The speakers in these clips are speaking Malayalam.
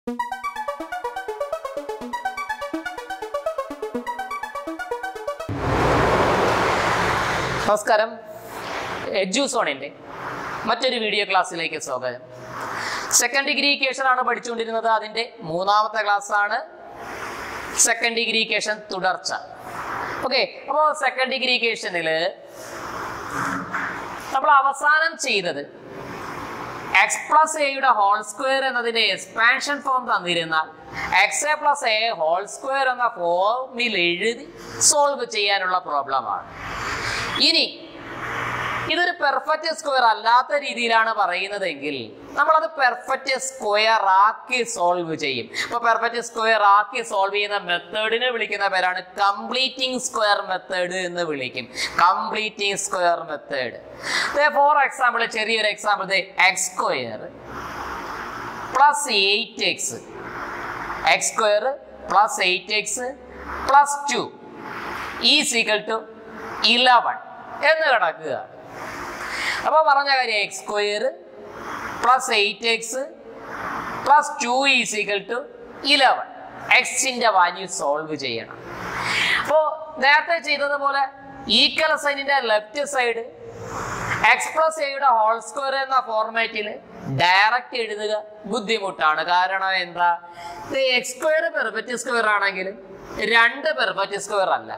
നമസ്കാരം എഡ്യൂസോണിൻ്റെ മറ്റൊരു വീഡിയോ ക്ലാസ്സിലേക്ക് സ്വാഗതം സെക്കൻഡ് ഡിഗ്രി ഇക്വേഷൻ ആണ് പഠിച്ചുകൊണ്ടിരുന്നത് അതിൻ്റെ മൂന്നാമത്തെ ക്ലാസ് ആണ് സെക്കൻഡ് ഡിഗ്രി ഇക്വേഷൻ തുടർച്ച ഓക്കെ അപ്പോൾ സെക്കൻഡ് ഡിഗ്രി ഇക്വേഷനിൽ നമ്മൾ അവസാനം ചെയ്തത് എക്സ് പ്ലസ് എയുടെ ഹോൾ സ്ക്വയർ എന്നതിന്റെ എക്സ്പാൻഷൻ ഫോം തന്നിരുന്നാൽ x A plus a whole square എന്ന ഫോമിൽ എഴുതി സോൾവ് ചെയ്യാനുള്ള പ്രോബ്ലമാണ് ഇനി ഇതൊരു പെർഫെക്റ്റ് സ്ക്വയർ അല്ലാത്ത രീതിയിലാണ് പറയുന്നതെങ്കിൽ നമ്മളത് പെർഫെക്റ്റ് സ്ക്വയർ ആക്കി സോൾവ് ചെയ്യും അപ്പൊ പെർഫെക്റ്റ് സ്ക്വയർ ആക്കി സോൾവ് ചെയ്യുന്ന മെത്തേഡിനെ വിളിക്കുന്ന പേരാണ് കംപ്ലീറ്റിംഗ് സ്ക്വയർ മെത്തേഡ് എന്ന് വിളിക്കും completing square method for example ചെറിയൊരു example x square plus eight x x square plus eight x plus two is equal to eleven എന്ന് കിടക്കുക അപ്പൊ പറഞ്ഞ കാര്യം x square plus eight x plus two is equal to eleven എക്സിന്റെ വാല്യൂ സോൾവ് ചെയ്യണം അപ്പോ നേരത്തെ ചെയ്തതുപോലെ ഈക്വൽ സൈനിന്റെ ലെഫ്റ്റ് സൈഡ് എക്സ് പ്ലസ് എയുടെ ഹോൾ സ്ക്വയർ എന്ന ഫോർമാറ്റിൽ ഡയറക്റ്റ് എഴുതുക ബുദ്ധിമുട്ടാണ് കാരണം എന്താ എക്സ് സ്ക്വയർ പെർഫെക്റ്റ് സ്ക്വയർ ആണെങ്കിലും രണ്ട് പെർഫെക്റ്റ് സ്ക്വയർ അല്ല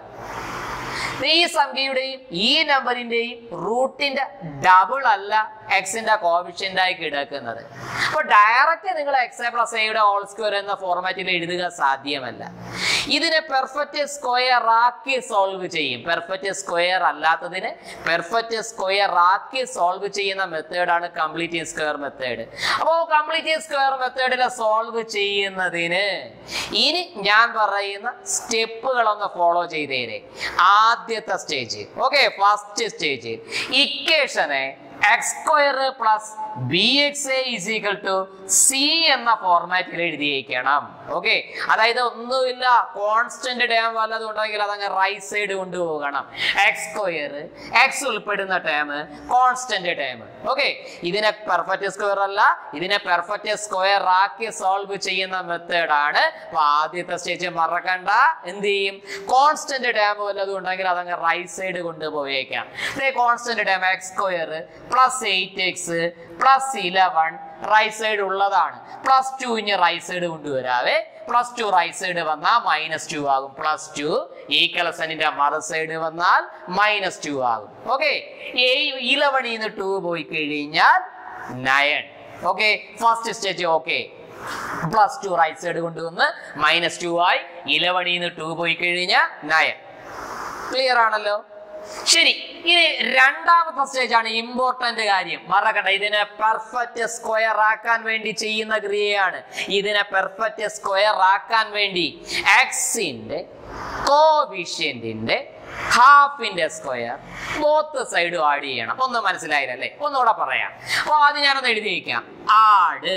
ഈ സംഖ്യയുടെയും ഈ നമ്പറിന്റെയും റൂട്ടിന്റെ ഡബിൾ അല്ല എക്സിന്റെ കോവിഷ്യന്റ് ആയി കിടക്കുന്നത് അപ്പൊ ഡയറക്റ്റ് നിങ്ങൾ എക്സ് എ പ്ലസ് എയുടെ ഹോൾ സ്ക്വയർ എന്ന ഫോർമാറ്റിൽ എഴുതുക സാധ്യമല്ല ഇതിനെ പെർഫെക്റ്റ് സ്ക്വയർ ആക്കി സോൾവ് ചെയ്യും പെർഫെക്റ്റ് സ്ക്വയർ അല്ലാത്തതിനെ പെർഫെക്റ്റ് സ്ക്വയർ ആക്കി സോൾവ് ചെയ്യുന്ന മെത്തേഡാണ് കംപ്ലീറ്റ് സ്ക്വയർ മെത്തേഡ് അപ്പോൾ കംപ്ലീറ്റ് സ്ക്വയർ മെത്തേഡിനെ സോൾവ് ചെയ്യുന്നതിന് ഇനി ഞാൻ പറയുന്ന സ്റ്റെപ്പുകളൊന്ന് ഫോളോ ചെയ്തേരെ ആദ്യത്തെ സ്റ്റേജ് ഓക്കെ ഫസ്റ്റ് സ്റ്റേജ് ഇക്വേഷനെ x square plus b x a is equal to c എന്ന ഫോർമാറ്റിൽ എഴുതിയേക്കണം ഓക്കെ അതായത് ഒന്നുമില്ല കോൺസ്റ്റന്റ് ടേം വല്ലതും ഉണ്ടെങ്കിൽ അതങ്ങ് റൈറ്റ് സൈഡ് കൊണ്ടുപോകണം എക്സ് സ്ക്വയർ എക്സ് ഉൾപ്പെടുന്ന ടേം കോൺസ്റ്റന്റ് ടേം ഓക്കെ ഇതിനെ പെർഫെക്റ്റ് സ്ക്വയർ അല്ല ഇതിനെ പെർഫെക്റ്റ് സ്ക്വയർ ആക്കി സോൾവ് ചെയ്യുന്ന മെത്തേഡാണ് അപ്പൊ ആദ്യത്തെ സ്റ്റേജ് മറക്കണ്ട എന്ത് ചെയ്യും കോൺസ്റ്റന്റ് ടേം വല്ലതും ഉണ്ടെങ്കിൽ അതങ്ങ് റൈറ്റ് സൈഡ് കൊണ്ടുപോയേക്കാം constant term x square plus eight x plus eleven right side ഉള്ളതാണ് പ്ലസ് ടു ഇനി റൈറ്റ് സൈഡ് കൊണ്ടുവരാവേ പ്ലസ് ടു റൈറ്റ് സൈഡ് വന്നാൽ മൈനസ് ടു ആകും പ്ലസ് ടു ഈക്വലസനിന്റെ മറു സൈഡ് വന്നാൽ മൈനസ് ടു ആകും ഓക്കെ ഇലവണിൽ നിന്ന് ടു പോയി കഴിഞ്ഞാൽ nine okay first stage okay plus two right side കൊണ്ടുവന്ന് മൈനസ് ടു ആയി ഇലവണിൽ നിന്ന് ടു പോയി കഴിഞ്ഞാൽ നയൻ ക്ലിയർ ആണല്ലോ ശരി ഇനി രണ്ടാമത്തെ സ്റ്റേജ് ആണ് ഇമ്പോർട്ടന്റ് കാര്യം മറക്കണ്ട ഇതിനെ പെർഫെക്റ്റ് സ്ക്വയർ ആക്കാൻ വേണ്ടി ചെയ്യുന്ന ക്രിയയാണ് ഇതിനെ പെർഫെക്റ്റ് സ്ക്വയർ ആക്കാൻ വേണ്ടി എക്സിന്റെ കോവിഷ്യന്റിന്റെ ഹാഫിന്റെ സ്ക്വയർ ബോത്ത് സൈഡും ആഡ് ചെയ്യണം ഒന്ന് മനസ്സിലായില്ലല്ലേ ഒന്നുകൂടെ പറയാം അപ്പൊ ആദ്യം ഞാനൊന്ന് എഴുതി വയ്ക്കാം add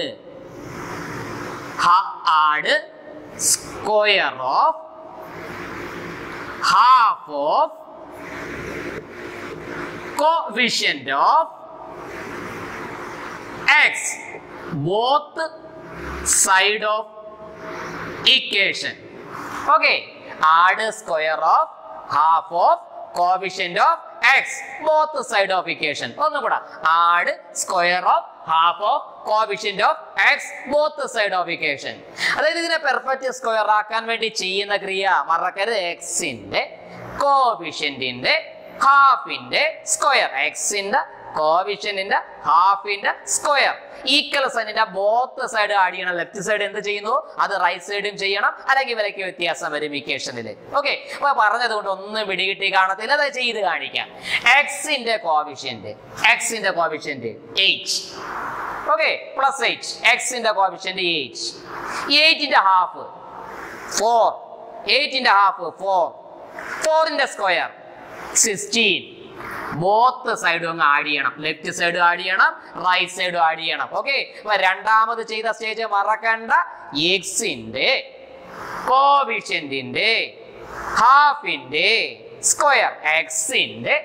add square of half of coefficient of x both side of equation okay add square of half of coefficient of x both side of equation ഒന്നും കൂടെ add square of half of coefficient of x both side of equation അതായത് ഇതിനെ പെർഫെക്റ്റ് സ്ക്വയർ ആക്കാൻ വേണ്ടി ചെയ്യുന്ന ക്രിയ മറക്കരുത് എക്സിന്റെ കോവിഷ്യന്റിന്റെ ഹാഫിന്റെ സ്ക്വയർ എക്സിന്റെ കോവിഷ്യന്റിന്റെ ഹാഫിന്റെ സ്ക്വയർ ഈക്വൽ സൈനിന്റെ ബോത്ത് സൈഡ് ആഡ് ചെയ്യണം ലെഫ്റ്റ് സൈഡ് എന്ത് ചെയ്യുന്നു അത് റൈറ്റ് സൈഡും ചെയ്യണം അല്ലെങ്കിൽ വിലയ്ക്ക് വ്യത്യാസം വരും ഇക്വേഷനിൽ ഓക്കെ അപ്പൊ പറഞ്ഞത് കൊണ്ട് ഒന്നും പിടികിട്ടി കാണത്തില്ല അത് ചെയ്ത് കാണിക്കാം എക്സിന്റെ കോവിഷ്യന്റ് എക്സിന്റെ coefficient eight okay plus eight എക്സിന്റെ കോവിഷ്യന്റ് എയ്റ്റ് എയ്റ്റിന്റെ ഹാഫ് ഫോർ എയ്റ്റിന്റെ ഹാഫ് ഫോർ ഫോറിന്റെ സ്ക്വയർ സിക്സ്റ്റീൻ ബോത്ത് സൈഡും അങ്ങ് ആഡ് ചെയ്യണം ലെഫ്റ്റ് സൈഡും ആഡ് ചെയ്യണം റൈറ്റ് സൈഡും ആഡ് ചെയ്യണം ഓക്കെ അപ്പൊ രണ്ടാമത് ചെയ്ത സ്റ്റേജ് മറക്കണ്ട എക്സിന്റെ കോവിഷ്യന്റിന്റെ ഹാഫിന്റെ സ്ക്വയർ എക്സിന്റെ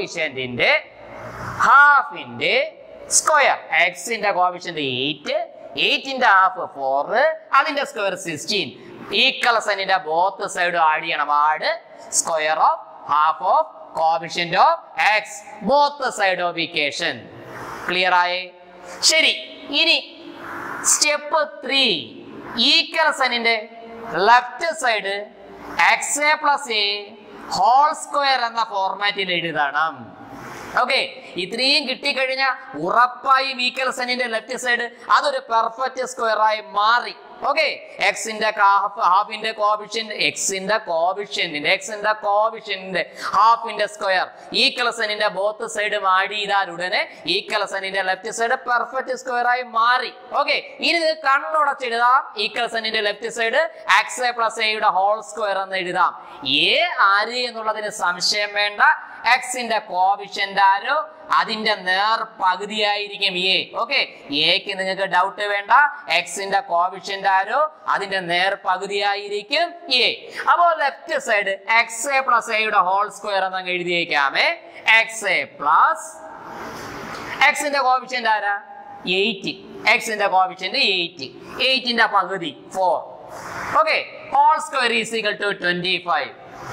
കോവിഷ്യന്റിന്റെ ഹാഫിന്റെ സ്ക്വയർ എക്സിന്റെ കോവിഷ്യന്റ് എയ്റ്റ് എയ്റ്റിന്റെ ഹാഫ് ഫോർ അതിന്റെ സ്ക്വയർ സിക്സ്റ്റീൻ ഈക്വൽ സൈനിന്റെ ബോത്ത് സൈഡ് ആഡ് ചെയ്യണം add square of half of coefficient of x both side of equation clear ആയേ ശരി ഇനി സ്റ്റെപ്പ് ത്രീ ഈക്വൽ സൈനിന്റെ left side x A plus a whole square എന്ന ഫോർമാറ്റിൽ എഴുതണം ഓക്കെ ഇത്രയും കിട്ടിക്കഴിഞ്ഞാൽ ഉറപ്പായും ഈക്വൽ സൈനിന്റെ ലെഫ്റ്റ് സൈഡ് അതൊരു പെർഫെക്റ്റ് സ്ക്വയർ ആയി മാറി ഓക്കെ എക്സിന്റെ ഹാഫിന്റെ കോവിഷ്യന്റ് എക്സിന്റെ കോവിഷ്യന്റിന്റെ എക്സിന്റെ കോവിഷ്യന്റിന്റെ ഹാഫിന്റെ സ്ക്വയർ ഈക്വൽ സൈനിന്റെ ബോത്ത് സൈഡ് ആഡ് ചെയ്താൽ ഉടനെ ഈക്വൽ സൈനിന്റെ ലെഫ്റ്റ് സൈഡ് പെർഫെക്റ്റ് സ്ക്വയർ ആയി മാറി ഓക്കെ ഇനി ഇത് കണ്ണുടച്ചെഴുതാം ഈക്വൽ സൈനിന്റെ left side x A plus എയുടെ ഹോൾ സ്ക്വയർ എന്ന് എഴുതാം എ ആര് എന്നുള്ളതിന് സംശയം വേണ്ട എക്സിന്റെ കോവിഷ്യന്റ് ആരോ അതിന്റെ നേർ പകുതിയായിരിക്കും എ ഓക്കെ എക്ക് നിങ്ങൾക്ക് ഡൗട്ട് വേണ്ട എക്സിന്റെ കോവിഷ്യന്റ് ആരോ അതിന്റെ നേർ പകുതിയായിരിക്കും എ അപ്പോ left side x A plus എയുടെ ഹോൾ സ്ക്വയർ എന്ന് അങ്ങ് എഴുതിയേക്കാമേ എക്സ് എ പ്ലസ് എക്സിന്റെ കോവിഷ്യന്റ് ആരാ എയ്റ്റ് എക്സിന്റെ കോവിഷ്യന്റ് എയ്റ്റ് എയ്റ്റിന്റെ പകുതി four okay whole square is equal to twenty five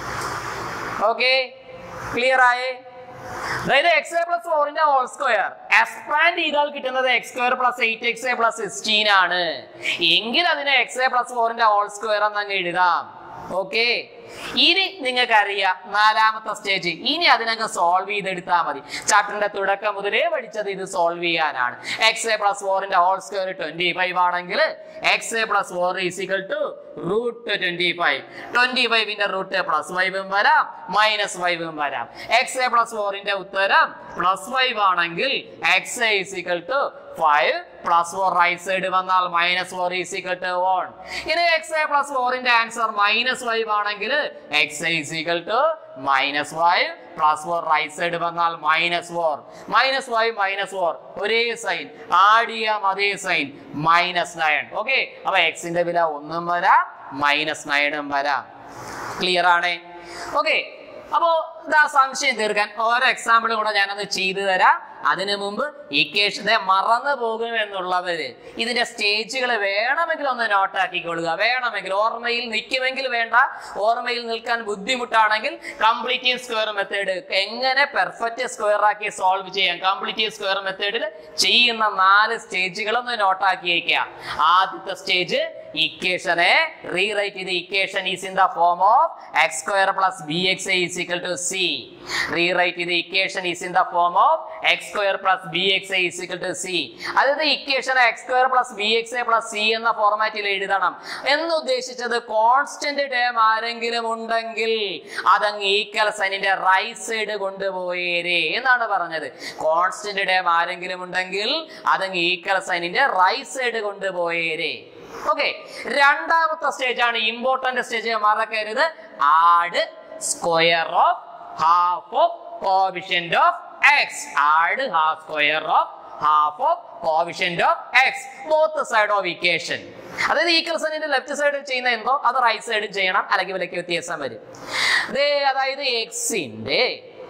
okay clear ആയേ അതായത് എക്സ് എ പ്ലസ് ഫോറിന്റെ ഹോൾ സ്ക്വയർ എക്സ്പാൻഡ് ചെയ്താൽ കിട്ടുന്നത് x square plus eight x A plus sixteen ആണ് എങ്കിൽ അതിനെ എക്സ് എ പ്ലസ് ഫോറിന്റെ ഹോൾ സ്ക്വയർ എന്ന് അങ്ങ് എഴുതാം ഓക്കെ ഇനി നിങ്ങൾക്ക് അറിയാം നാലാമത്തെ സ്റ്റേജ് ഇനി അതിനങ്ങ് സോൾവ് ചെയ്തെടുത്താൽ മതി ചാപ്റ്ററിന്റെ തുടക്കം മുതലേ പഠിച്ചത് ഇത് സോൾവ് ചെയ്യാനാണ് എക്സ് എ പ്ലസ് ഫോറിന്റെ ഹോൾ സ്ക്വയർ ട്വന്റി ഫൈവ് ആണെങ്കിൽ x A plus four is equal to root twenty five twenty ഫൈവിന്റെ റൂട്ട് പ്ലസ് ഫൈവും വരാം മൈനസ് ഫൈവും വരാം എക്സ് എ പ്ലസ് ഫോറിന്റെ ഉത്തരം പ്ലസ് ഫൈവ് ആണെങ്കിൽ x a is equal to five plus four right side വന്നാൽ minus four is equal to one ഇനി എക്സ് എ പ്ലസ് ഫോറിന്റെ ആൻസർ മൈനസ് ഫൈവ് ആണെങ്കിൽ x a is equal to minus five plus four right side വന്നാൽ minus four minus five minus four ഒരേ സൈൻ ആഡ് ചെയ്യാം അതേ സൈൻ മൈനസ് നയൻ ഓക്കെ അപ്പൊ എക്സിന്റെ വില ഒന്നും വരാം മൈനസ് നയനും വരാം ക്ലിയർ ആണേ ഓക്കെ അപ്പോ ഇതാ സംശയം തീർക്കാൻ ഓരോ എക്സാമ്പിളും കൂടെ ഞാനൊന്ന് ചെയ്തു തരാം അതിനു മുമ്പ് ഇക്വേഷനെ മറന്നു പോകും എന്നുള്ളവര് ഇതിന്റെ സ്റ്റേജുകൾ വേണമെങ്കിൽ ഒന്ന് നോട്ടാക്കിക്കൊള്ളുക വേണമെങ്കിൽ ഓർമ്മയിൽ നിൽക്കുമെങ്കിൽ വേണ്ട ഓർമ്മയിൽ നിൽക്കാൻ ബുദ്ധിമുട്ടാണെങ്കിൽ കംപ്ലീറ്റീവ് സ്ക്വയർ മെത്തേഡ് എങ്ങനെ പെർഫെക്റ്റ് സ്ക്വയർ ആക്കി സോൾവ് ചെയ്യാം കംപ്ലീറ്റീവ് സ്ക്വയർ മെത്തേഡിൽ ചെയ്യുന്ന നാല് സ്റ്റേജുകൾ ഒന്ന് നോട്ടാക്കിയേക്കുക ആദ്യത്തെ സ്റ്റേജ് ഇക്വേഷനെ റീറൈറ്റ് ചെയ്ത് equation is in the form of x square plus b x is equal to c rewrite ചെയ്ത് equation is in the form of x square plus b x is equal to c അതായത് equation x square plus b x A plus c എന്ന ഫോർമാറ്റിൽ എഴുതണം എന്ന് ഉദ്ദേശിച്ചത് കോൺസ്റ്റന്റ് ടേം ആരെങ്കിലും ഉണ്ടെങ്കിൽ അതങ്ങ് ഈക്വൽ സൈനിന്റെ റൈറ്റ് സൈഡ് കൊണ്ടുപോയേരേ എന്നാണ് പറഞ്ഞത് കോൺസ്റ്റന്റ് ടേം ആരെങ്കിലും ഉണ്ടെങ്കിൽ അതങ്ങ് ഈക്വൽ സൈനിന്റെ റൈറ്റ് സൈഡ് കൊണ്ടുപോയേരേ ഓക്കെ രണ്ടാമത്തെ സ്റ്റേജ് ആണ് ഇമ്പോർട്ടന്റ് സ്റ്റേജ് മറക്കരുത് add square of half of coefficient of x add half square of half of coefficient of x both side of equation അതായത് ഈക്വൽ സൈഡിന്റെ ലെഫ്റ്റ് സൈഡ് ചെയ്യുന്ന എന്തോ അത് റൈറ്റ് സൈഡ് ചെയ്യണം അല്ലെങ്കിൽ വിലക്ക് വ്യത്യാസം വരും ദേ അതായത് എക്സിന്റെ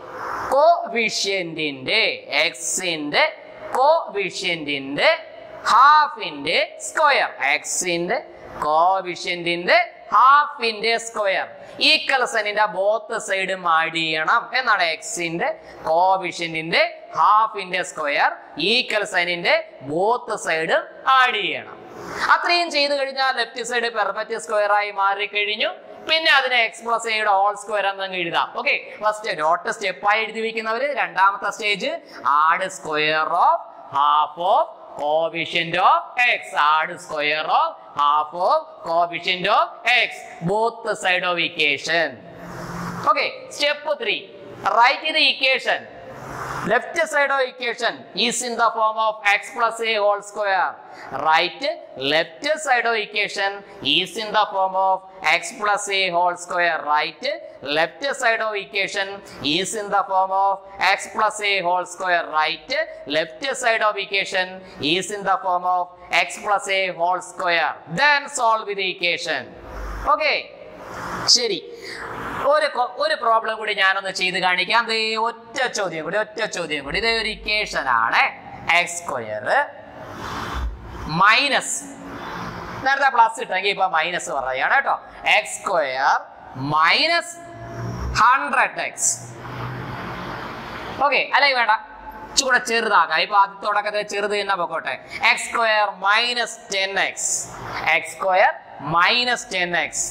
കോവിഷ്യന്റിന്റെ എക്സിന്റെ കോവിഷ്യന്റിന്റെ ഹാഫിന്റെ സ്ക്വയർ എക്സിന്റെ കോവിഷ്യന്റിന്റെ ഹാഫിന്റെ സ്ക്വയർ ഈക്വൽ സൈനിന്റെ ബോത്ത് സൈഡും ആഡ് ചെയ്യണം എന്നാണ് എക്സിന്റെ കോവിഷ്യന്റിന്റെ ഹാഫിന്റെ സ്ക്വയർ ഈക്വൽ സൈനിന്റെ ബോത്ത് സൈഡും ആഡ് ചെയ്യണം അത്രയും ചെയ്തു കഴിഞ്ഞാൽ ലെഫ്റ്റ് സൈഡ് പെർഫെക്റ്റ് സ്ക്വയർ ആയി മാറിക്കഴിഞ്ഞു പിന്നെ അതിനെ എക്സ് പ്ലസ് എയുടെ ഹോൾ സ്ക്വയർ എന്നങ്ങ് എഴുതാം ഓക്കെ ഫസ്റ്റ് നോട്ട് സ്റ്റെപ്പായി എഴുതി വെക്കുന്നവര് രണ്ടാമത്തെ stage add square of half of coefficient of x add square of half of coefficient of x both the side of equation okay step 3 write the equation left side of equation is in the form of x plus a whole square right left side of equation is in the form of x plus a whole square right left side of equation is in the form of x plus a whole square right left side of equation is in the form of x plus a whole square then solve the equation okay ശരി ഒരു കൊ- ഒരു പ്രോബ്ലം കൂടി ഞാനൊന്ന് ചെയ്ത് കാണിക്കാം ദേ ഒറ്റ ചോദ്യം കൂടി ഒറ്റ ചോദ്യം കൂടി ഇതേ ഒരു ഇക്വേഷൻ ആണ് എക്സ് സ്ക്വയർ മൈനസ് നേരത്തെ പ്ലസ് ഇട്ടെങ്കിൽ ഇപ്പൊ മൈനസ് പറയുകയാണ് കേട്ടോ x square minus hundred x okay അല്ലെങ്കിൽ വേണ്ട ചൂടെ ചെറുതാക്കാം ഇപ്പൊ ആദ്യ തുടക്കത്തിൽ ചെറുത് തന്നെ പൊക്കോട്ടെ x square minus ten x x square minus ten x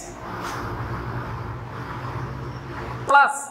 plus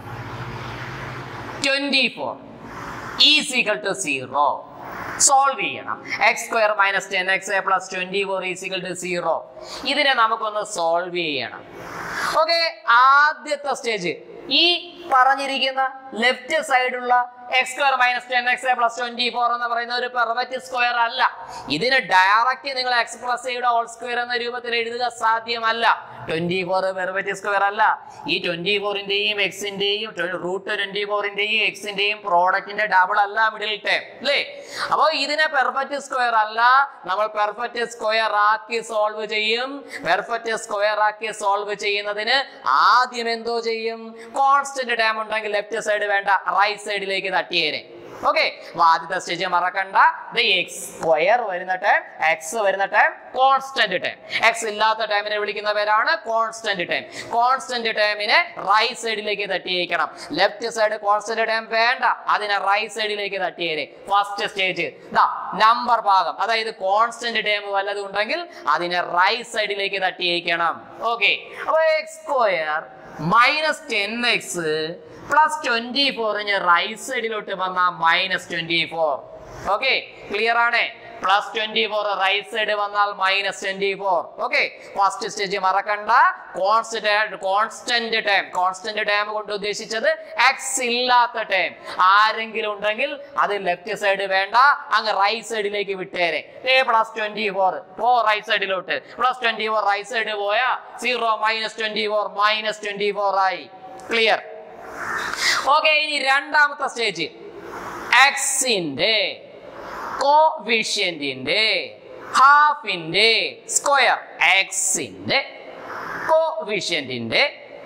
twenty four is equal to zero solve ചെയ്യണം x square minus ten x plus twenty four is equal to zero ഇതിനെ നമുക്കൊന്ന് സോൾവ് ചെയ്യണം ഓക്കെ ആദ്യത്തെ സ്റ്റേജ് ഈ പറഞ്ഞിരിക്കുന്ന ലെഫ്റ്റ് സൈഡുള്ള x square minus ten x plus twenty four എന്ന് പറയുന്ന ഒരു പെർമറ്റ് സ്ക്വയർ അല്ല ഇതിന് ഡയറക്റ്റ് നിങ്ങൾ എക്സ് പ്ലസ് എയുടെ ഹോൾ സ്ക്വയർ എന്ന രൂപത്തിൽ എഴുതുക സാധ്യമല്ല ട്വന്റി ഫോർ പെർമറ്റ് സ്ക്വയർ അല്ല ഈ ട്വന്റി ഫോറിന്റെയും എക്സിന്റെയും റൂട്ട് ട്വന്റി ഫോറിന്റെയും എക്സിന്റെയും പ്രോഡക്റ്റിന്റെ ഡബിൾ അല്ല മിഡിൽ ടേം അല്ലേ അപ്പോൾ ഇതിനെ പെർഫെക്റ്റ് സ്ക്വയർ അല്ല നമ്മൾ പെർഫെക്റ്റ് സ്ക്വയർ ആക്കി സോൾവ് ചെയ്യും പെർഫെക്റ്റ് സ്ക്വയർ ആക്കി സോൾവ് ചെയ്യുന്നതിന് ആദ്യം എന്തോ ചെയ്യും കോൺസ്റ്റന്റ് ടേം ഉണ്ടെങ്കിൽ ലെഫ്റ്റ് സൈഡ് വേണ്ട റൈറ്റ് സൈഡിലേക്ക് തട്ടിയേരെ ഓക്കെ ആദ്യത്തെ സ്റ്റേജ് മറക്കണ്ട എക്സ് സ്ക്വയർ വരുന്ന ടൈം എക്സ് വരുന്ന ടൈം കോൺസ്റ്റന്റ് ടൈം എക്സ് ഇല്ലാത്ത ടൈമിനെ വിളിക്കുന്ന പേരാണ് കോൺസ്റ്റന്റ് ടൈം കോൺസ്റ്റന്റ് ടൈമിനെ റൈറ്റ് സൈഡിലേക്ക് തട്ടിയേക്കണം ലെഫ്റ്റ് സൈഡ് കോൺസ്റ്റന്റ് ടൈം വേണ്ട അതിനെ റൈറ്റ് സൈഡിലേക്ക് തട്ടിയേരെ ഫസ്റ്റ് സ്റ്റേജ് നമ്പർ ഭാഗം അതായത് കോൺസ്റ്റന്റ് ടൈം വല്ലതും ഉണ്ടെങ്കിൽ അതിനെ റൈറ്റ് സൈഡിലേക്ക് തട്ടിയേക്കണം ഓക്കെ അപ്പൊ x square minus ten x plus twenty ഫോറിന് റൈറ്റ് സൈഡിലോട്ട് വന്ന minus twenty four okay clear ആണ് plus twenty four right side വന്നാൽ minus twenty four okay first stage മറക്കണ്ട constant constant term constant term കൊണ്ട് ഉദ്ദേശിച്ചത് എക്സ് ഇല്ലാത്ത ടൈം ആരെങ്കിലും ഉണ്ടെങ്കിൽ അത് ലെഫ്റ്റ് സൈഡ് വേണ്ട അങ്ങ് റൈറ്റ് സൈഡിലേക്ക് വിട്ടേരെ ഏ പ്ലസ് ട്വന്റി ഫോർ ഓ റൈറ്റ് സൈഡിലോട്ട് plus twenty four right side പോയാ zero minus twenty four minus twenty four ആയി ക്ലിയർ ഓക്കെ ഇനി രണ്ടാമത്തെ സ്റ്റേജ് എക്സിന്റെ കോവിഷ്യന്റിന്റെ ഹാഫിന്റെ സ്ക്വയർ എക്സിന്റെ കോവിഷ്യന്റിന്റെ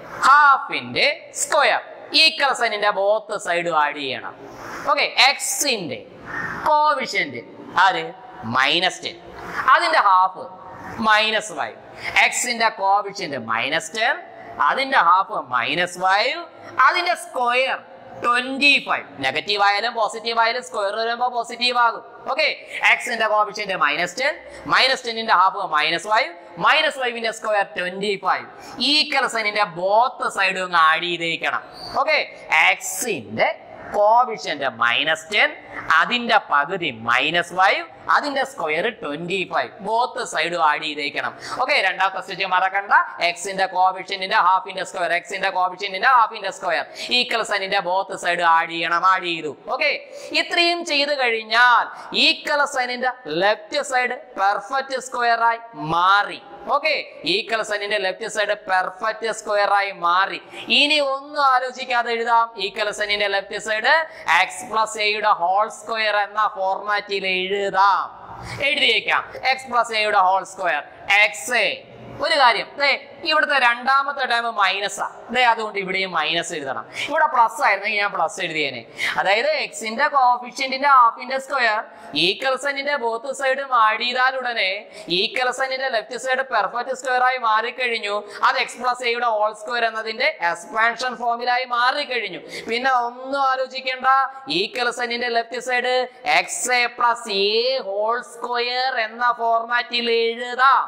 ഹാഫിന്റെ സ്ക്വയർ ഈക്വൽ സൈനിന്റെ ബോത്ത് സൈഡ് ആഡ് ചെയ്യണം ഓക്കെ എക്സിന്റെ കോവിഷ്യന്റ് ആര് മൈനസ് ടെൻ അതിന്റെ ഹാഫ് മൈനസ് ഫൈവ് എക്സിന്റെ കോവിഷ്യന്റ് മൈനസ് ടെൻ അതിന്റെ ഹാഫ് മൈനസ് ഫൈവ് അതിന്റെ സ്ക്വയർ ട്വന്റി ഫൈവ് നെഗറ്റീവ് ആയാലും പോസിറ്റീവ് ആയാലും സ്ക്വയർ വരുമ്പോൾ പോസിറ്റീവ് ആകും ഓക്കെ എക്സിന്റെ കോഫിഷ്യന്റ് മൈനസ് ടെൻ മൈനസ് ടെന്നിന്റെ ഹാഫ് മൈനസ് ഫൈവ് മൈനസ് ഫൈവിന്റെ സ്ക്വയർ ട്വന്റി ഫൈവ് ഈക്വൽ സൈനിന്റെ ബോത്ത് സൈഡും അങ്ങ് ആഡ് ചെയ്തേക്കണം ഓക്കെ എക്സിന്റെ കോവിഷ്യന്റ് മൈനസ് ടെൻ അതിന്റെ പകുതി മൈനസ് ഫൈവ് അതിന്റെ സ്ക്വയർ ട്വന്റി ഫൈവ് ബോത്ത് സൈഡും ആഡ് ചെയ്തേക്കണം ഓക്കെ രണ്ടാമത്തെ സ്റ്റേജ് മറക്കണ്ട എക്സിന്റെ കോവിഷ്യന്റിന്റെ ഹാഫിന്റെ സ്ക്വയർ എക്സിന്റെ കോവിഷ്യന്റിന്റെ ഹാഫിന്റെ സ്ക്വയർ ഈക്വൽ സൈനിന്റെ ബോത്ത് സൈഡ് ആഡ് ചെയ്യണം ആഡ് ചെയ്തു ഓക്കെ ഇത്രയും ചെയ്തു കഴിഞ്ഞാൽ ഈക്വൽ സൈനിന്റെ ലെഫ്റ്റ് സൈഡ് പെർഫെക്റ്റ് സ്ക്വയർ ആയി മാറി ഓക്കെ ഈക്വൽ സൈനിന്റെ ലെഫ്റ്റ് സൈഡ് പെർഫെക്റ്റ് സ്ക്വയർ ആയി മാറി ഇനി ഒന്നും ആലോചിക്കാതെ എഴുതാം ഈക്വൽ സൈനിന്റെ ലെഫ്റ്റ് സൈഡ് എക്സ് പ്ലസ് എയുടെ ഹോൾ സ്ക്വയർ എന്ന ഫോർമാറ്റിൽ എഴുതാം എഴുതിയേക്കാം എക്സ് പ്ലസ് എയുടെ ഹോൾ സ്ക്വയർ എക്സ് എ ഒരു കാര്യം ദേ ഇവിടുത്തെ രണ്ടാമത്തെ ടൈം മൈനസാ ദേ അതുകൊണ്ട് ഇവിടെയും മൈനസ് എഴുതണം ഇവിടെ പ്ലസ് ആയിരുന്നെങ്കിൽ ഞാൻ പ്ലസ് എഴുതിയേനെ അതായത് എക്സിന്റെ കോഫിഷ്യന്റിന്റെ ഹാഫിന്റെ സ്ക്വയർ ഈക്വൽസനിന്റെ ബോത്ത് സൈഡ് ആഡ് ചെയ്താൽ ഉടനെ ഈക്വൽസനിന്റെ ലെഫ്റ്റ് സൈഡ് പെർഫെക്റ്റ് സ്ക്വയർ ആയി മാറിക്കഴിഞ്ഞു അത് എക്സ് പ്ലസ് എയുടെ ഹോൾ സ്ക്വയർ എന്നതിന്റെ എക്സ്പാൻഷൻ ഫോമിലായി മാറിക്കഴിഞ്ഞു പിന്നെ ഒന്നും ആലോചിക്കേണ്ട ഈക്വൽസനിന്റെ left side x A plus a whole square എന്ന ഫോർമാറ്റിൽ എഴുതാം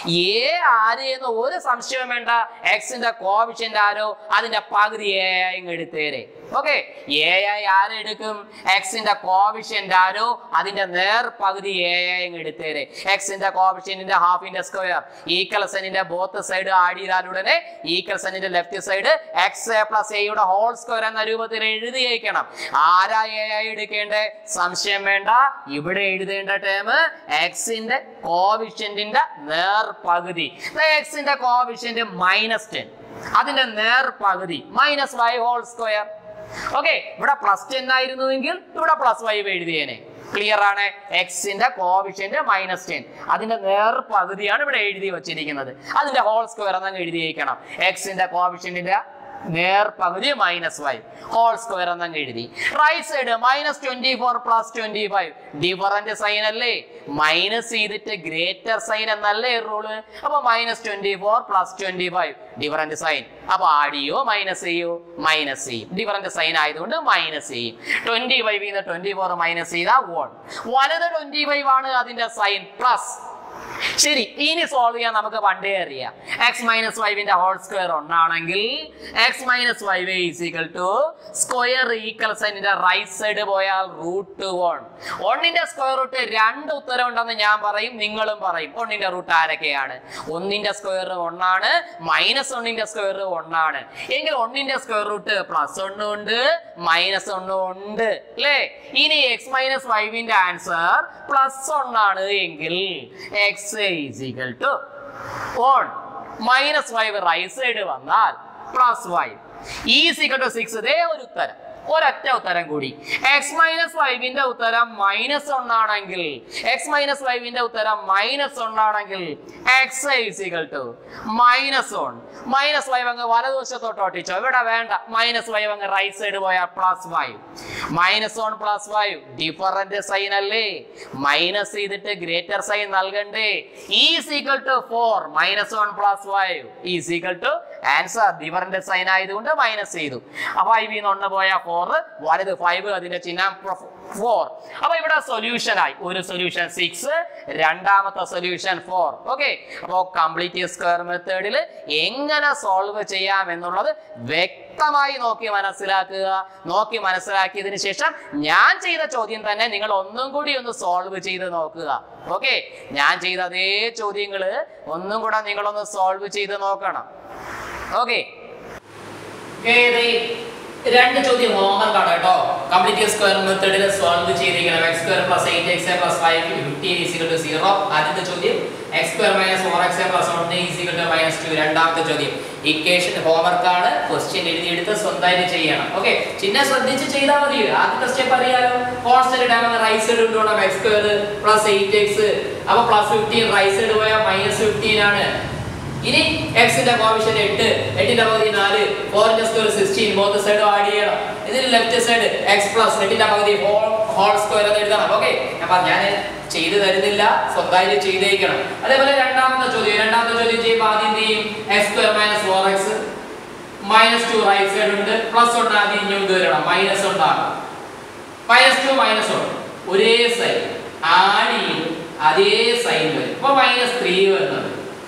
എ ആര് എന്ന് ഒരു സംശയവും വേണ്ട എക്സിന്റെ കോവിഷ്യന്റ് ആരോ അതിന്റെ പകുതി എ ആയി ഇങ്ങ് എടുത്തേരെ ഓക്കെ എ ആയി ആരെടുക്കും എക്സിന്റെ കോവിഷ്യന്റ് ആരോ അതിന്റെ നേർ പകുതി എ ആയി ഇങ്ങ് എടുത്തേരെ എക്സിന്റെ കോവിഷ്യന്റിന്റെ ഹാഫിന്റെ സ്ക്വയർ ഈക്വൽസനിന്റെ ബോത്ത് സൈഡ് ആഡ് ചെയ്താൽ ഉടനെ ഈക്വൽസനിന്റെ left side x A plus എയുടെ ഹോൾ സ്ക്വയർ എന്ന രൂപത്തിൽ എഴുതിയേക്കണം ആരാ എ ആയി എടുക്കേണ്ടേ സംശയം വേണ്ട ഇവിടെ എഴുതേണ്ട ടേം എക്സിന്റെ കോവിഷ്യന്റിന്റെ നേർ പകുതി എക്സിന്റെ കോവിഷ്യന്റ് മൈനസ് ടെൻ അതിന്റെ നേർ പകുതി minus five whole square okay ഇവിടെ പ്ലസ് ടെൻ ആയിരുന്നുവെങ്കിൽ ഇവിടെ പ്ലസ് ഫൈവ് എഴുതിയേനെ ക്ലിയർ ആണ് എക്സിന്റെ കോവിഷ്യന്റ് മൈനസ് ടെൻ അതിന്റെ നേർ പകുതിയാണ് ഇവിടെ എഴുതി വച്ചിരിക്കുന്നത് അതിന്റെ ഹോൾ സ്ക്വയർ എന്നങ്ങ് എഴുതിയേക്കണം എക്സിന്റെ കോവിഷ്യന്റിന്റെ നേർ പകുതി മൈനസ് ഫൈവ് ഹോൾ സ്ക്വയർ എന്നങ്ങ് എഴുതി right side minus twenty four plus twenty five different sign അല്ലേ മൈനസ് ചെയ്തിട്ട് ഗ്രേറ്റർ സൈൻ എന്നല്ലേ റൂള് അപ്പൊ minus twenty four plus twenty five different sign അപ്പൊ ആഡ് ചെയ്യോ മൈനസ് ചെയ്യോ മൈനസ് ചെയ്യും ഡിഫറന്റ് സൈൻ ആയതുകൊണ്ട് മൈനസ് ചെയ്യും twenty five twenty four minus ചെയ്താൽ വൺ വലത് ട്വന്റി ഫൈവ് ആണ് അതിന്റെ സൈൻ പ്ലസ് ശരി ഇനി സോൾവ് ചെയ്യാൻ നമുക്ക് പണ്ടേ അറിയാം എക്സ് മൈനസ് ഫൈവിന്റെ ഹോൾ സ്ക്വയർ ഒന്നാണെങ്കിൽ x minus five is equal to square equal സൈനിന്റെ റൈറ്റ് സൈഡ് പോയാൽ റൂട്ട് വൺ ഒന്നിന്റെ സ്ക്വയർ റൂട്ട് രണ്ട് ഉത്തരം ഉണ്ടെന്ന് ഞാൻ പറയും നിങ്ങളും പറയും ഒന്നിന്റെ റൂട്ട് ആരൊക്കെയാണ് ഒന്നിന്റെ സ്ക്വയർ ഒന്നാണ് മൈനസ് ഒന്നിന്റെ സ്ക്വയർ ഒന്നാണ് എങ്കിൽ ഒന്നിന്റെ സ്ക്വയർ റൂട്ട് പ്ലസ് ഒന്നും ഉണ്ട് മൈനസ് ഒന്നും ഉണ്ട് അല്ലേ ഇനി എക്സ് മൈനസ് ഫൈവിന്റെ ആൻസർ പ്ലസ് ഒന്നാണ് എങ്കിൽ x is equal to one minus five right side വന്നാൽ plus five is equal to six ഇതേ ഒരു ഉത്തരം ഒരൊറ്റ ഉത്തരം കൂടി എക്സ് മൈനസ് ഫൈവിന്റെ ഉത്തരം മൈനസ് ഒന്നാണെങ്കിൽ എക്സ് മൈനസ് ഫൈവിന്റെ ഉത്തരം മൈനസ് ഒന്നാണെങ്കിൽ x is equal to minus one minus five അങ്ങ് വലതുവശത്തോട്ട് ഒട്ടിച്ചോ ഇവിടെ വേണ്ട മൈനസ് ഫൈവ് അങ്ങ് റൈറ്റ് സൈഡ് പോയാൽ plus five minus one plus five different sign അല്ലേ മൈനസ് ചെയ്തിട്ട് ഗ്രേറ്റർ സൈൻ നൽകണ്ടേ is equal to four minus one plus five is equal to answer different sign ആയതുകൊണ്ട് മൈനസ് ചെയ്തു അപ്പൊ ഫൈവ് നിന്ന് ഒന്ന് പോയാൽ ഫോർ വലുത് ഫൈവ് അതിന്റെ ചിഹ്നം ഫോർ അപ്പൊ ഇവിടെ സൊല്യൂഷൻ ആയി ഒരു സൊല്യൂഷൻ സിക്സ് രണ്ടാമത്തെ സൊല്യൂഷൻ ഫോർ ഓക്കെ അപ്പോ കംപ്ലീറ്റ് സ്ക്വയർ മെത്തേഡിൽ എങ്ങനെ സോൾവ് ചെയ്യാം എന്നുള്ളത് വ്യക്തമായി നോക്കി മനസ്സിലാക്കുക നോക്കി മനസ്സിലാക്കിയതിനു ശേഷം ഞാൻ ചെയ്ത ചോദ്യം തന്നെ നിങ്ങൾ ഒന്നും കൂടി ഒന്ന് സോൾവ് ചെയ്ത് നോക്കുക ഓക്കെ ഞാൻ ചെയ്ത അതേ ചോദ്യങ്ങള് ഒന്നും കൂടെ നിങ്ങളൊന്ന് സോൾവ് ചെയ്ത് നോക്കണം ഓക്കെ രണ്ട് ചോദ്യം ഹോംവർക്ക് ആണ് കേട്ടോ കംപ്ലീറ്റ് സ്ക്വയർ മെത്തേഡിൽ സോൾവ് ചെയ്തിരിക്കണം x square plus eight x plus five fifteen is equal to zero ആദ്യത്തെ ചോദ്യം x square minus four x plus one is equal to minus two രണ്ടാമത്തെ ചോദ്യം ഇക്വേഷൻ ഹോംവർക്ക് ആണ് ക്വസ്റ്റ്യൻ എഴുതിയെടുത്ത് സ്വന്തമായിട്ട് ചെയ്യണം ഓക്കെ ചിഹ്നം ശ്രദ്ധിച്ച് ചെയ്താൽ മതി ആദ്യത്തെ സ്റ്റെപ്പ് അറിയാലോ കോൺസ്റ്റന്റ് ഇടാൻ റൈറ്റ് സൈഡ് കൊണ്ടുപോകണം x square plus eight x അപ്പൊ പ്ലസ് ഫിഫ്റ്റീൻ റൈറ്റ് സൈഡ് പോയാൽ മൈനസ് ഫിഫ്റ്റീൻ ആണ് ഇനി എക്സിന്റെ കോവിഷൻ എട്ട് എട്ടിന്റെ പകുതി നാല് ഫോറിന്റെ square sixteen both side add ചെയ്യണം ഇതിന് ലെഫ്റ്റ് സൈഡ് എക്സ് പ്ലസ് എട്ടിന്റെ പകുതി ഹോൾ സ്ക്വയർ എന്ന് എഴുതണം ഓക്കെ അപ്പൊ ഞാൻ ചെയ്തു തരുന്നില്ല സ്വന്തമായിട്ട് ചെയ്തേക്കണം അതേപോലെ രണ്ടാമത്തെ ചോദ്യം രണ്ടാമത്തെ ചോദ്യം ചെയ്യുമ്പോൾ ആദ്യം എന്ത് ചെയ്യും x square minus four x minus two right side ഉണ്ട് പ്ലസ് ഉണ്ട് ആദ്യം ഇങ്ങോട്ട് വരണം മൈനസ് ഉണ്ടാകും മൈനസ് ടു മൈനസ് വൺ ഒരേ സൈൻ ആഡ് ചെയ്യും അതേ സൈൻ വരും ഇപ്പൊ മൈനസ് ത്രീ വരുന്നത്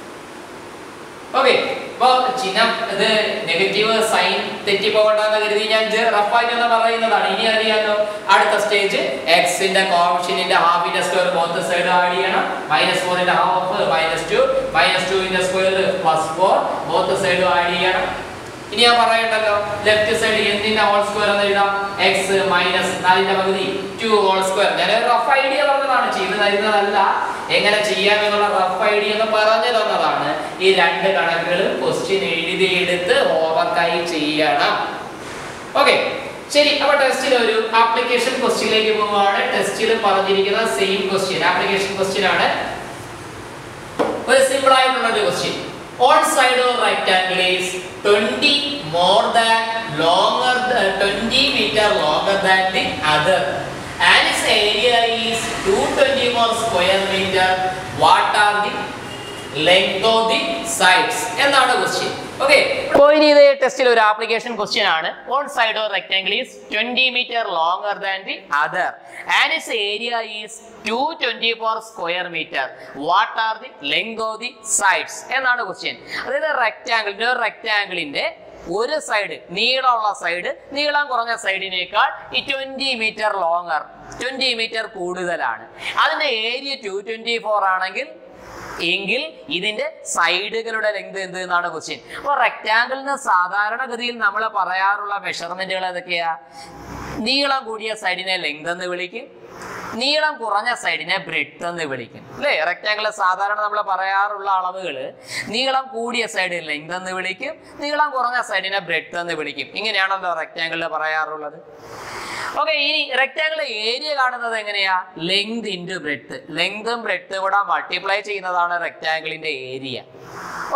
ഓക്കെ അപ്പൊ ചിഹ്നം ഇത് നെഗറ്റീവ് സൈൻ തെറ്റിപ്പോകണ്ടെന്ന് കരുതി ഞാൻ റഫായിട്ട് എന്ന് പറയുന്നതാണ് ഇനി അറിയാലോ അടുത്ത സ്റ്റേജ് എക്സിന്റെ കോഫിഷ്യന്റിന്റെ ഹാഫിന്റെ സ്ക്വയർ ബോത്ത് സൈഡ് ആഡ് ചെയ്യണം മൈനസ് ഫോറിന്റെ ഹാഫ് മൈനസ് ടു മൈനസ് ടുവിന്റെ square plus four both side add ചെയ്യണം ഇനി ഞാൻ പറയണ്ടല്ലോ ലെഫ്റ്റ് സൈഡ് എന്തിന്റെ ഹോൾ സ്ക്വയർ എന്ന് എഴുതാം എക്സ് മൈനസ് നാലിന്റെ പകുതി ടു ഹോൾ സ്ക്വയർ ഞാൻ ഒരു റഫ് ഐഡിയ പറഞ്ഞതാണ് ചെയ്തു തരുന്നതല്ല എങ്ങനെ ചെയ്യാം എന്നുള്ള റഫ് ഐഡിയ എന്ന് പറഞ്ഞു തന്നതാണ് ഈ രണ്ട് കണക്കുകൾ ക്വസ്റ്റ്യൻ എഴുതിയെടുത്ത് ഹോംവർക്കായി ചെയ്യണം ഓക്കെ ശരി അപ്പൊ ടെസ്റ്റിൽ ഒരു ആപ്ലിക്കേഷൻ ക്വസ്റ്റ്യനിലേക്ക് പോവുകയാണ് ടെസ്റ്റിൽ പറഞ്ഞിരിക്കുന്ന സെയിം ക്വസ്റ്റ്യൻ ആപ്ലിക്കേഷൻ ക്വസ്റ്റ്യൻ ആണ് ഒരു സിമ്പിൾ ആയിട്ടുള്ള ഒരു question on side of rectangle is 20 more than longer than 20 meter longer than the other and its area is 220 more square meter what are the length of the sides എന്നാണ് ക്വസ്റ്റ്യൻ ഓക്കെ അപ്പോൾ ഇനി ഇത് ടെസ്റ്റിൽ ഒരു ആപ്ലിക്കേഷൻ ക്വസ്റ്റ്യൻ ആണ് one side of rectangle is twenty metre longer than the other and its area is two twenty four square metre what are the length of the sides എന്നാണ് ക്വസ്റ്റ്യൻ അതായത് റെക്ടാംഗിൾ ഒരു റെക്ടാംഗിളിന്റെ ഒരു സൈഡ് നീളമുള്ള സൈഡ് നീളം കുറഞ്ഞ സൈഡിനേക്കാൾ ഈ twenty metre longer twenty metre കൂടുതലാണ് അതിന്റെ ഏരിയ ടു ട്വന്റി ഫോർ ആണെങ്കിൽ എങ്കിൽ ഇതിന്റെ സൈഡുകളുടെ ലെങ്ത് എന്ത് എന്നാണ് ക്വസ്റ്റ്യൻ അപ്പൊ റെക്ടാംഗിളിന് സാധാരണഗതിയിൽ നമ്മൾ പറയാറുള്ള മെഷർമെന്റുകൾ ഏതൊക്കെയാ നീളം കൂടിയ സൈഡിനെ ലെങ്ത് എന്ന് വിളിക്കും നീളം കുറഞ്ഞ സൈഡിനെ ബ്രെഡ് എന്ന് വിളിക്കും അല്ലേ റെക്ടാംഗിൾ സാധാരണ നമ്മൾ പറയാറുള്ള അളവുകൾ നീളം കൂടിയ സൈഡ് ലെങ്ത് എന്ന് വിളിക്കും നീളം കുറഞ്ഞ സൈഡിനെ ബ്രെഡ് എന്ന് വിളിക്കും ഇങ്ങനെയാണല്ലോ റെക്ടാംഗിളിൽ പറയാറുള്ളത് ഓക്കെ ഇനി റെക്ടാംഗിൾ ഏരിയ കാണുന്നത് എങ്ങനെയാ ലെങ്ത് ഇൻറ്റു ബ്രെഡ് ലെങ്തും ബ്രെഡും കൂടെ മൾട്ടിപ്ലൈ ചെയ്യുന്നതാണ് റെക്ടാംഗിളിന്റെ ഏരിയ ഓക്കെ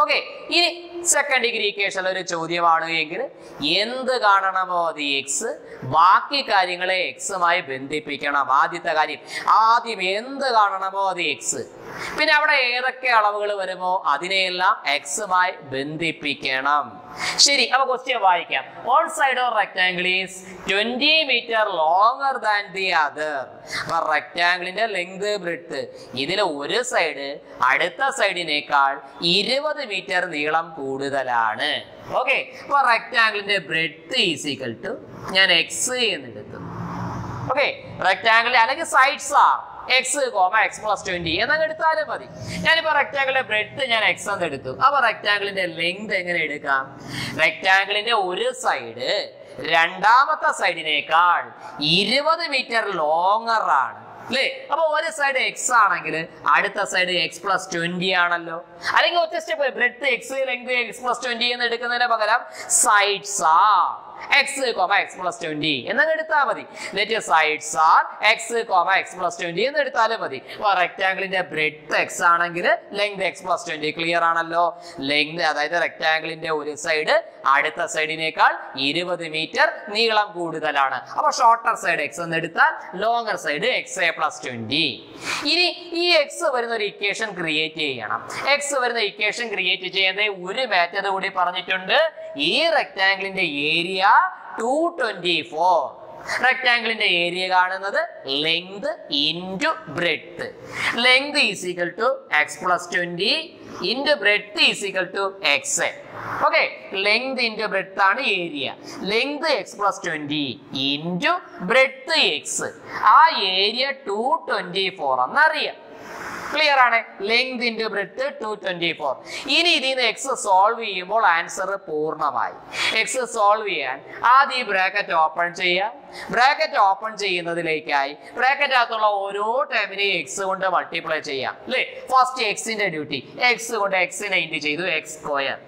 ഇനി സെക്കൻഡ് ഡിഗ്രി ഇക്വേഷൻ ഒരു ചോദ്യമാണ് എങ്കിൽ എന്ത് കാണണമോ അത് എക്സ് ബാക്കി കാര്യങ്ങളെ എക്സുമായി ബന്ധിപ്പിക്കണം ആദ്യത്തെ കാര്യം ആദ്യം എന്ത് കാണണമോ അത് എക്സ് പിന്നെ അവിടെ ഏതൊക്കെ അളവുകൾ വരുമോ അതിനെയെല്ലാം എക്സുമായി ബന്ധിപ്പിക്കണം ശരി അപ്പൊ ക്വസ്റ്റ്യൻ വായിക്കാം one side of rectangle is twenty metre longer than the other അപ്പൊ റെക്ടാംഗിളിന്റെ ലെങ്ത് ബ്രെഡ്ത്ത് ഇതിൽ ഒരു സൈഡ് അടുത്ത സൈഡിനേക്കാൾ ഇരുപത് മീറ്റർ നീളം കൂടുതലാണ് ഓക്കെ അപ്പൊ റെക്ടാംഗിളിന്റെ ബ്രെഡ്ത്ത് ഈസ് ഈക്വൽ ടു ഞാൻ എക്സ് എന്നെടുത്തു ഓക്കെ റെക്ടാംഗിൾ അല്ലെങ്കിൽ sides are x comma x plus twenty എന്നങ്ങ് എടുത്താലും മതി ഞാനിപ്പോ റെക്ടാംഗിളിന്റെ ബ്രെഡ് ഞാൻ എക്സ് എന്ന് എടുത്തു അപ്പൊ റെക്ടാംഗിളിന്റെ ലെങ്ത് എങ്ങനെ എടുക്കാം റെക്ടാംഗിളിന്റെ ഒരു സൈഡ് രണ്ടാമത്തെ സൈഡിനേക്കാൾ ഇരുപത് മീറ്റർ ലോങ്ങർ ആണ് അല്ലേ അപ്പൊ ഒരു സൈഡ് എക്സ് ആണെങ്കിൽ അടുത്ത സൈഡ് എക്സ് പ്ലസ് ട്വന്റി ആണല്ലോ അല്ലെങ്കിൽ ഒറ്റ step breadth x length x plus twenty എന്ന് എടുക്കുന്നതിന് പകരം sides are x comma x plus twenty എന്നങ്ങ് എടുത്താൽ മതി let sides are x comma x plus twenty എന്ന് എടുത്താലും മതി അപ്പൊ റെക്ടാംഗിളിന്റെ ബ്രെഡ് എക്സ് ആണെങ്കിൽ length x plus twenty clear ആണല്ലോ ലെങ്ത് അതായത് റെക്ടാംഗിളിന്റെ ഒരു സൈഡ് അടുത്ത സൈഡിനേക്കാൾ ഇരുപത് മീറ്റർ നീളം കൂടുതലാണ് അപ്പൊ ഷോർട്ടർ സൈഡ് എക്സ് എന്ന് എടുത്താൽ longer side x A plus twenty ഇനി ഈ എക്സ് വരുന്ന ഒരു ഇക്വേഷൻ ക്രിയേറ്റ് ചെയ്യണം എക്സ് വരുന്ന ഇക്വേഷൻ ക്രിയേറ്റ് ചെയ്യുന്ന ഒരു മെത്തേഡ് കൂടി പറഞ്ഞിട്ടുണ്ട് ഈ റെക്ടാംഗിളിന്റെ ഏരിയ ടു ട്വന്റി ഫോർ റെക്ടാംഗിളിന്റെ ഏരിയ കാണുന്നത് length into breadth length is equal to x plus twenty into breadth is equal to x okay length into breadth ആണ് area length x plus twenty into breadth x ആ ഏരിയ ടു ട്വന്റി ഫോർ എന്നറിയാം ക്ലിയർ ആണ് length into breadth two twenty four ഇനി ഇതിൽ നിന്ന് എക്സ് സോൾവ് ചെയ്യുമ്പോൾ ആൻസർ പൂർണ്ണമായി എക്സ് സോൾവ് ചെയ്യാൻ ആദ്യം ഈ ബ്രാക്കറ്റ് ഓപ്പൺ ചെയ്യാം ബ്രാക്കറ്റ് ഓപ്പൺ ചെയ്യുന്നതിലേക്കായി ബ്രാക്കറ്റ് അകത്തുള്ള ഓരോ ടൈമിനെയും എക്സ് കൊണ്ട് മൾട്ടിപ്ലൈ ചെയ്യാം അല്ലേ ഫസ്റ്റ് എക്സിന്റെ ഡ്യൂട്ടി എക്സ് കൊണ്ട് എക്സിനെ ഇൻറ്റു ചെയ്തു എക്സ് സ്ക്വയർ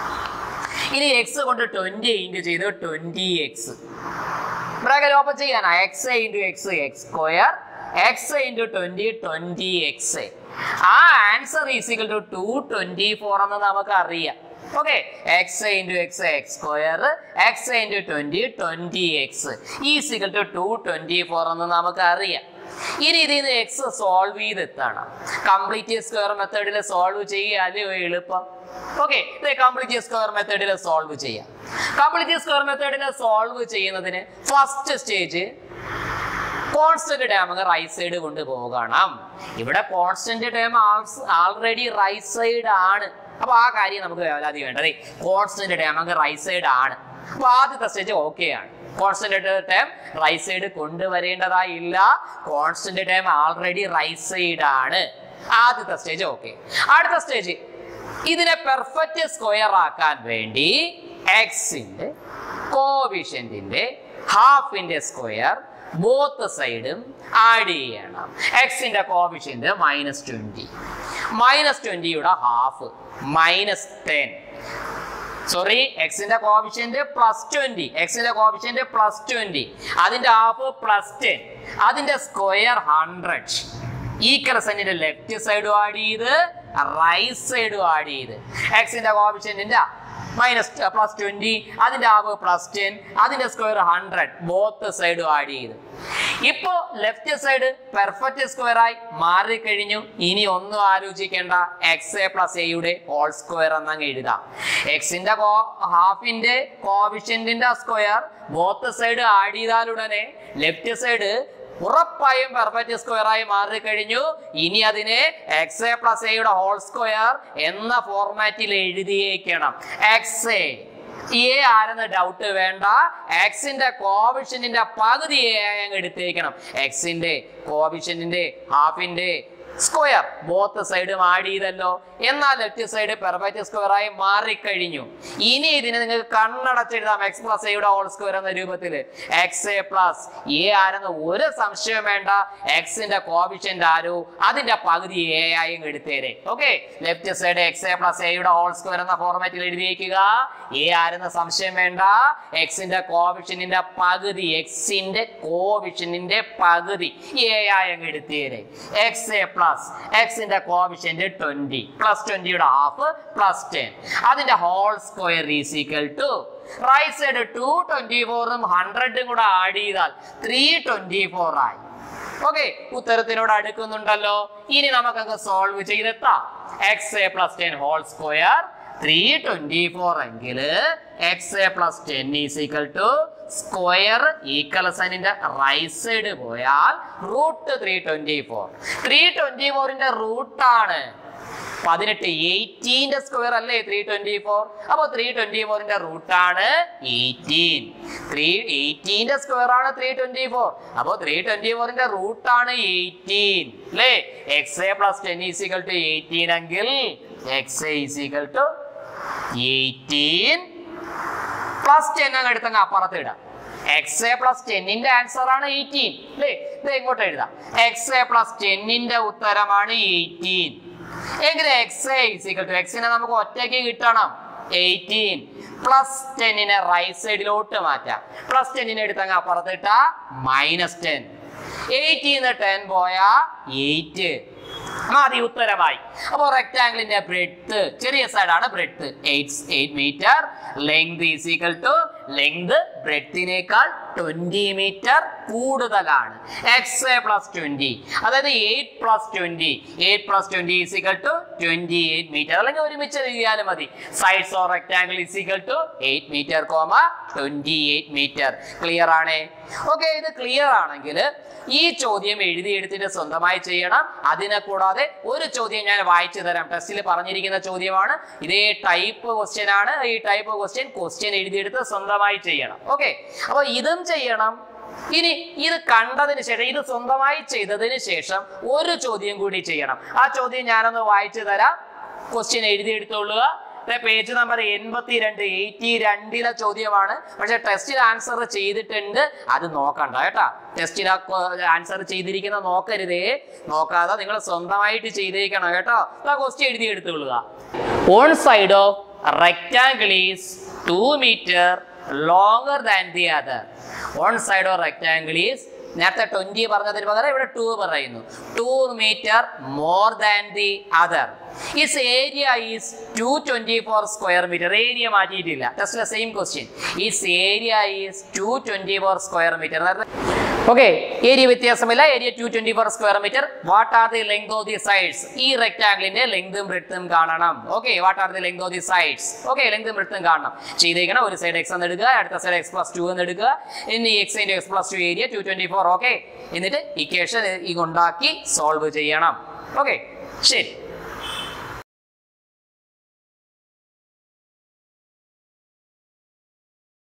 ഇനി എക്സ് കൊണ്ട് ട്വന്റി ഇൻറ്റു ചെയ്തു ട്വന്റി എക്സ് ബ്രാക്കറ്റ് ഓപ്പൺ ചെയ്യാനാ x into x x square x into twenty twenty x ആ answer is equal to two twenty four എന്ന് നമുക്ക് അറിയാം okay x into x x square x into twenty twenty x is equal to two twenty four എന്ന് നമുക്ക് അറിയാം ഇനി ഇതിൽ നിന്ന് എക്സ് സോൾവ് ചെയ്തെത്താണ് കംപ്ലീറ്റ് സ്ക്വയർ മെത്തേഡിൽ സോൾവ് ചെയ്യാതെ എളുപ്പം ഓക്കെ കംപ്ലീറ്റ് സ്ക്വയർ മെത്തേഡിൽ സോൾവ് ചെയ്യാം കംപ്ലീറ്റ് സ്ക്വയർ മെത്തേഡിൽ സോൾവ് ചെയ്യുന്നതിന് ഫസ്റ്റ് സ്റ്റേജ് കോൺസ്റ്റന്റ് ടേം അങ്ങ് റൈറ്റ് സൈഡ് കൊണ്ടുപോകണം ഇവിടെ constant term already right side ആണ് അപ്പൊ ആ കാര്യം നമുക്ക് വേവലാതി വേണ്ടത് കോൺസ്റ്റന്റ് ടേം അങ്ങ് റൈറ്റ് സൈഡ് ആണ് അപ്പൊ ആദ്യത്തെ സ്റ്റേജ് ഓക്കെ ആണ് കോൺസ്റ്റന്റ് ടേം റൈറ്റ് സൈഡ് കൊണ്ടുവരേണ്ടതായില്ല constant term already right side ആണ് ആദ്യത്തെ സ്റ്റേജ് ഓക്കെ അടുത്ത സ്റ്റേജ് ഇതിനെ പെർഫെക്റ്റ് സ്ക്വയർ ആക്കാൻ വേണ്ടി എക്സിന്റെ കോവിഷ്യന്റിന്റെ ഹാഫിന്റെ സ്ക്വയർ ബോത്ത് സൈഡും ആഡ് ചെയ്യണം എക്സിന്റെ കോവിഷ്യന്റ് മൈനസ് ട്വന്റി മൈനസ് ട്വന്റിയുടെ ഹാഫ് മൈനസ് ടെൻ സോറി എക്സിന്റെ കോവിഷ്യന്റ് പ്ലസ് ട്വന്റി എക്സിന്റെ കോവിഷ്യന്റ് പ്ലസ് ട്വന്റി അതിന്റെ ഹാഫ് പ്ലസ് ടെൻ അതിന്റെ സ്ക്വയർ ഹൺഡ്രഡ് ഈ ക്രസന്റിന്റെ ലെഫ്റ്റ് സൈഡും ആഡ് ചെയ്ത് റൈറ്റ് സൈഡും ആഡ് ചെയ്ത് എക്സിന്റെ കോവിഷ്യന്റിന്റെ മൈനസ് പ്ലസ് ട്വന്റി അതിന്റെ ഹാഫ് പ്ലസ് ടെൻ അതിന്റെ സ്ക്വയർ ഹൺഡ്രഡ് ബോത്ത് സൈഡും ആഡ് ചെയ്ത് ഇപ്പോ ലെഫ്റ്റ് സൈഡ് പെർഫെക്റ്റ് സ്ക്വയർ ആയി മാറിക്കഴിഞ്ഞു ഇനി ഒന്നും ആലോചിക്കേണ്ട എക്സ് എ പ്ലസ് എയുടെ ഹോൾ സ്ക്വയർ എന്നങ്ങ് എഴുതാം എക്സിന്റെ ഹാഫിന്റെ കോവിഷ്യന്റിന്റെ സ്ക്വയർ ബോത്ത് സൈഡ് ആഡ് ചെയ്താലുടനെ ലെഫ്റ്റ് സൈഡ് ഉറപ്പായും പെർഫെക്റ്റ് സ്ക്വയർ ആയി മാറിക്കഴിഞ്ഞു ഇനി അതിനെ എക്സ് എ പ്ലസ് എയുടെ ഹോൾ സ്ക്വയർ എന്ന ഫോർമാറ്റിൽ എഴുതിയേക്കണം എക്സ് എ എ ആരെന്ന് ഡൗട്ട് വേണ്ട എക്സിന്റെ കോവിഷ്യന്റിന്റെ പകുതി എ ആയി അങ്ങ് എടുത്തേക്കണം എക്സിന്റെ കോവിഷ്യന്റിന്റെ ഹാഫിന്റെ സ്ക്വയർ ബോത്ത് സൈഡും ആഡ് ചെയ്തല്ലോ എന്നാൽ ലെഫ്റ്റ് സൈഡ് പെർഫെക്റ്റ് സ്ക്വയർ ആയി മാറിക്കഴിഞ്ഞു ഇനി ഇതിനെ നിങ്ങൾക്ക് കണ്ണടച്ചെഴുതാം എക്സ് പ്ലസ് എയുടെ ഹോൾ സ്ക്വയർ എന്ന രൂപത്തിൽ എക്സ് എ പ്ലസ് എ ആരെന്ന് ഒരു സംശയം വേണ്ട എക്സിന്റെ കോവിഷ്യന്റ് ആരോ അതിന്റെ പകുതി എ ആയി അങ്ങ് എടുത്തേരെ okay left side x A plus എയുടെ ഹോൾ സ്ക്വയർ എന്ന ഫോർമാറ്റിൽ എഴുതിയേക്കുക എ ആരെന്ന സംശയം വേണ്ട എക്സിന്റെ കോവിഷ്യന്റിന്റെ പകുതി എക്സിന്റെ കോവിഷ്യന്റിന്റെ പകുതി എ ആയി അങ്ങ് എടുത്തേരെ എക്സ് എ പ്ലസ് പ്ലസ് എക്സിന്റെ കോവിഷ്യന്റ് ട്വന്റി പ്ലസ് ട്വന്റിയുടെ ഹാഫ് പ്ലസ് ടെൻ അതിന്റെ whole square is equal to right side two twenty ഫോറും ഹൺഡ്രഡും കൂടെ ആഡ് ചെയ്താൽ ത്രീ ട്വന്റി ഫോർ ആയി ഓക്കെ ഉത്തരത്തിനോട് അടുക്കുന്നുണ്ടല്ലോ ഇനി നമുക്കങ്ങ് സോൾവ് ചെയ്തെത്താം x A plus ten whole square three twenty four എങ്കിൽ x A plus ten is equal to square equal സൈനിന്റെ റൈറ്റ് സൈഡ് പോയാൽ root three twenty four three twenty ഫോറിന്റെ റൂട്ടാണ് പതിനെട്ട് എയ്റ്റീന്റെ സ്ക്വയർ അല്ലേ ത്രീ ട്വന്റി ഫോർ അപ്പൊ ത്രീ ട്വന്റി ഫോറിന്റെ റൂട്ടാണ് എയ്റ്റീൻ ത്രീ എയ്റ്റീന്റെ സ്ക്വയർ ആണ് ത്രീ ട്വന്റി ഫോർ അപ്പൊ ത്രീ ട്വന്റി ഫോറിന്റെ റൂട്ടാണ് എയ്റ്റീൻ അല്ലേ x A plus ten is equal to eighteen എങ്കിൽ x a is equal to eighteen plus ten അങ്ങ് എടുത്തങ്ങ് അപ്പുറത്ത് ഇടാം എക്സ് എ പ്ലസ് ടെന്നിന്റെ ആൻസർ ആണ് എയ്റ്റീൻ അല്ലേ ഇത് ഇങ്ങോട്ട് എഴുതാം എക്സ് എ പ്ലസ് ടെന്നിന്റെ ഉത്തരമാണ് എയ്റ്റീൻ എങ്കിൽ എക്സ് എ ഇസിക്കൽ ടു എക്സിനെ നമുക്ക് ഒറ്റയ്ക്ക് കിട്ടണം എയ്റ്റീൻ പ്ലസ് ടെന്നിനെ റൈറ്റ് സൈഡിലോട്ട് മാറ്റാം പ്ലസ് ടെന്നിനെ എടുത്തങ്ങ് അപ്പുറത്തിട്ട മൈനസ് ടെൻ എയ്റ്റീന്ന് ടെൻ പോയാ എയ്റ്റ് മതി ഉത്തരമായി അപ്പോൾ റെക്ടാംഗിളിന്റെ ബ്രെഡ്ത്ത് ചെറിയ സൈഡാണ് breadth eight eight metre length is equal to length ബ്രെഡ്ത്തിനേക്കാൾ ട്വന്റി മീറ്റർ കൂടുതലാണ് എക്സ് എ പ്ലസ് ട്വന്റി അതായത് eight plus twenty eight plus twenty is equal to twenty eight metre അല്ലെങ്കിൽ ഒരുമിച്ച് എഴുതിയാലും മതി sides or rectangle is equal to eight metre comma twenty eight metre clear ആണേ ഓക്കെ ഇത് ക്ലിയർ ആണെങ്കിൽ ഈ ചോദ്യം എഴുതിയെടുത്തിട്ട് സ്വന്തമായി ചെയ്യണം അതിനെ കൂടാതെ ഒരു ചോദ്യം ഞാൻ വായിച്ചു തരാം ടെസ്റ്റിൽ പറഞ്ഞിരിക്കുന്ന ചോദ്യമാണ് ഇതേ ടൈപ്പ് ക്വസ്റ്റ്യൻ ആണ് ഈ ടൈപ്പ് ക്വസ്റ്റ്യൻ ക്വസ്റ്റ്യൻ എഴുതിയെടുത്ത് സ്വന്തമായി ചെയ്യണം ഓക്കെ അപ്പൊ ഇതും ചെയ്യണം ഇനി ഇത് കണ്ടതിന് ശേഷം ഇത് സ്വന്തമായി ചെയ്തതിന് ശേഷം ഒരു ചോദ്യം കൂടി ചെയ്യണം ആ ചോദ്യം ഞാനൊന്ന് വായിച്ചു തരാം ക്വസ്റ്റ്യൻ എഴുതിയെടുത്തോളുക പേജ് നമ്പർ എൺപത്തി രണ്ട് എയ്റ്റി രണ്ടിലെ ചോദ്യമാണ് പക്ഷെ ടെസ്റ്റിൽ ആൻസർ ചെയ്തിട്ടുണ്ട് അത് നോക്കണ്ട കേട്ടാ ടെസ്റ്റിൽ ആൻസർ ചെയ്തിരിക്കുന്ന നോക്കരുതേ നോക്കാതെ നിങ്ങൾ സ്വന്തമായിട്ട് ചെയ്തേക്കണം കേട്ടോ ആ ക്വസ്റ്റ്യൻ എഴുതി എടുത്തുകൊള്ളുക one side of rectangle is two metre longer than the other one side of rectangle is നേരത്തെ ട്വന്റി പറഞ്ഞതിന് പകരം ഇവിടെ ടു പറയുന്നു two metre more than the other its area is two twenty four square metre area മാറ്റിയിട്ടില്ല ടെസ്റ്റിലെ same question its area is two twenty four square metre okay area വ്യത്യാസമില്ല area two twenty four square metre what are the length of the sides ഈ റെക്ടാംഗിളിന്റെ ലെങ്തും ബ്രെഡ്ത്തും കാണണം okay what are the length of the sides okay ലെങ്തും ബ്രെഡ്ത്തും കാണണം ചെയ്തേക്കണം ഒരു സൈഡ് എക്സ് എന്ന് എടുക്കുക അടുത്ത സൈഡ് എക്സ് പ്ലസ് ടു എന്ന് എടുക്കുക ഇനി x into x plus two area two twenty four okay എന്നിട്ട് ഇക്വേഷൻ ഉണ്ടാക്കി സോൾവ് ചെയ്യണം ഓക്കെ ശരി